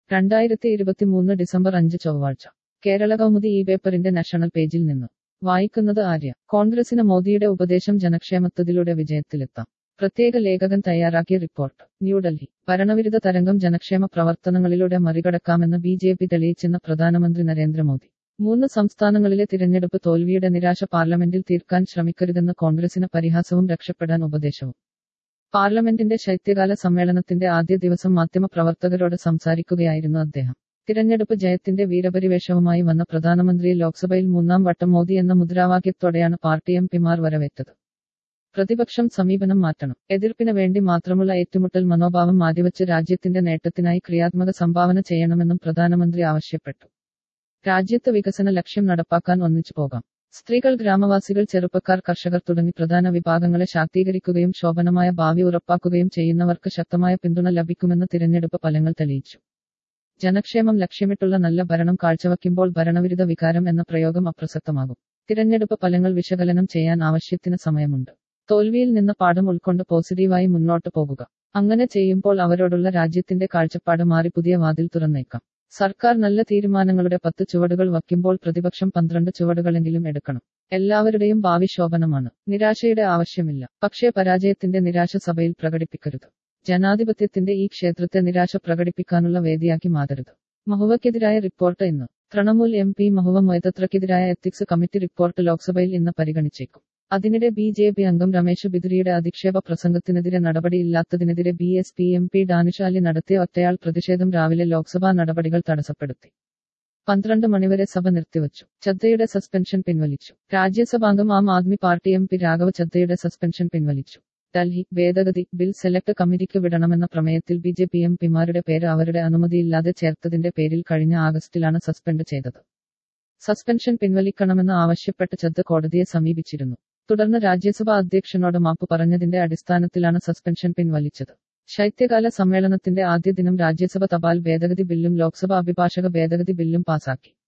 രണ്ടായിരത്തി ഇരുപത്തിമൂന്ന് ഡിസംബർ അഞ്ച് ചൊവ്വാഴ്ച കേരള കൗമുദി ഈ പേപ്പറിന്റെ നാഷണൽ പേജിൽ നിന്ന് വായിക്കുന്നത് ആര്യ കോൺഗ്രസിന് മോദിയുടെ ഉപദേശം ജനക്ഷേമത്തതിലൂടെ വിജയത്തിലെത്താം പ്രത്യേക ലേഖകൻ തയ്യാറാക്കിയ റിപ്പോർട്ട് ന്യൂഡൽഹി ഭരണവിരുദ്ധ തരംഗം ജനക്ഷേമ പ്രവർത്തനങ്ങളിലൂടെ മറികടക്കാമെന്ന് ബി ജെ പി തെളിയിച്ചെന്ന് പ്രധാനമന്ത്രി നരേന്ദ്രമോദി മൂന്ന് സംസ്ഥാനങ്ങളിലെ തിരഞ്ഞെടുപ്പ് തോൽവിയുടെ നിരാശ പാർലമെന്റിൽ തീർക്കാൻ ശ്രമിക്കരുതെന്ന് കോൺഗ്രസിന് പരിഹാസവും രക്ഷപ്പെടാൻ ഉപദേശവും പാർലമെന്റിന്റെ ശൈത്യകാല സമ്മേളനത്തിന്റെ ആദ്യ ദിവസം മാധ്യമപ്രവർത്തകരോട് സംസാരിക്കുകയായിരുന്നു അദ്ദേഹം തിരഞ്ഞെടുപ്പ് ജയത്തിന്റെ വീരപരിവേഷവുമായി വന്ന പ്രധാനമന്ത്രിയെ ലോക്സഭയിൽ മൂന്നാം വട്ടം മോദി എന്ന മുദ്രാവാക്യത്തോടെയാണ് പാർട്ടി എം പിമാർ വരവേറ്റത് പ്രതിപക്ഷം സമീപനം മാറ്റണം എതിർപ്പിന് വേണ്ടി മാത്രമുള്ള ഏറ്റുമുട്ടൽ മനോഭാവം മാറ്റിവെച്ച് രാജ്യത്തിന്റെ നേട്ടത്തിനായി ക്രിയാത്മക സംഭാവന ചെയ്യണമെന്നും പ്രധാനമന്ത്രി ആവശ്യപ്പെട്ടു രാജ്യത്ത് വികസന ലക്ഷ്യം നടപ്പാക്കാൻ ഒന്നിച്ചു പോകാം സ്ത്രീകൾ ഗ്രാമവാസികൾ ചെറുപ്പക്കാർ കർഷകർ തുടങ്ങി പ്രധാന വിഭാഗങ്ങളെ ശാക്തീകരിക്കുകയും ശോഭനമായ ഭാവി ഉറപ്പാക്കുകയും ചെയ്യുന്നവർക്ക് ശക്തമായ പിന്തുണ ലഭിക്കുമെന്ന് തിരഞ്ഞെടുപ്പ് ഫലങ്ങൾ തെളിയിച്ചു ജനക്ഷേമം ലക്ഷ്യമിട്ടുള്ള നല്ല ഭരണം കാഴ്ചവയ്ക്കുമ്പോൾ ഭരണവിരുദ്ധ വികാരം എന്ന പ്രയോഗം അപ്രസക്തമാകും തിരഞ്ഞെടുപ്പ് ഫലങ്ങൾ വിശകലനം ചെയ്യാൻ ആവശ്യത്തിന് സമയമുണ്ട് തോൽവിയിൽ നിന്ന് പാഠം ഉൾക്കൊണ്ട് പോസിറ്റീവായി മുന്നോട്ട് പോകുക അങ്ങനെ ചെയ്യുമ്പോൾ അവരോടുള്ള രാജ്യത്തിന്റെ കാഴ്ചപ്പാട് മാറി പുതിയ വാതിൽ തുറന്നേക്കാം സർക്കാർ നല്ല തീരുമാനങ്ങളുടെ പത്ത് ചുവടുകൾ വയ്ക്കുമ്പോൾ പ്രതിപക്ഷം പന്ത്രണ്ട് ചുവടുകളെങ്കിലും എടുക്കണം എല്ലാവരുടെയും ഭാവി ശോഭനമാണ് നിരാശയുടെ ആവശ്യമില്ല പക്ഷേ പരാജയത്തിന്റെ നിരാശ സഭയിൽ പ്രകടിപ്പിക്കരുത് ജനാധിപത്യത്തിന്റെ ഈ ക്ഷേത്രത്തെ നിരാശ പ്രകടിപ്പിക്കാനുള്ള വേദിയാക്കി മാറരുത് മഹുവയ്ക്കെതിരായ റിപ്പോർട്ട് ഇന്ന് Trinamool M P Mahua മൊയ്തത്രയ്ക്കെതിരായ ethics committee report ലോക്സഭയിൽ ഇന്ന് പരിഗണിച്ചേക്കും അതിനിടെ ബി ജെ പി അംഗം Ramesh ബിദുരിയുടെ അധിക്ഷേപ പ്രസംഗത്തിനെതിരെ നടപടിയില്ലാത്തതിനെതിരെ B S P M P ഡാനിഷാലി നടത്തിയ ഒറ്റയാൾ പ്രതിഷേധം രാവിലെ ലോക്സഭാ നടപടികൾ തടസ്സപ്പെടുത്തി പന്ത്രണ്ട് മണിവരെ സഭ നിർത്തിവച്ചു ചദ്ദയുടെ സസ്പെൻഷൻ പിൻവലിച്ചു രാജ്യസഭാംഗം Aam Aadmi party M P Raghava ചദ്ദയുടെ സസ്പെൻഷൻ പിൻവലിച്ചു ഡൽഹി ഭേദഗതി ബിൽ സെലക്ട് കമ്മിറ്റിക്ക് വിടണമെന്ന പ്രമേയത്തിൽ ബി ജെ പി എം പിമാരുടെ പേര് അവരുടെ അനുമതിയില്ലാതെ ചേർത്തതിന്റെ പേരിൽ കഴിഞ്ഞ ആഗസ്റ്റിലാണ് സസ്പെൻഡ് ചെയ്തത് സസ്പെൻഷൻ പിൻവലിക്കണമെന്ന് ആവശ്യപ്പെട്ട് ചദ്ദ കോടതിയെ സമീപിച്ചിരുന്നു തുടർന്ന് രാജ്യസഭാ അധ്യക്ഷനോട് മാപ്പ് പറഞ്ഞതിന്റെ അടിസ്ഥാനത്തിലാണ് സസ്പെൻഷൻ പിൻവലിച്ചത് ശൈത്യകാല സമ്മേളനത്തിന്റെ ആദ്യ ദിനം രാജ്യസഭ തപാൽ ഭേദഗതി ബില്ലും ലോക്സഭ അഭിഭാഷക ഭേദഗതി ബില്ലും പാസാക്കി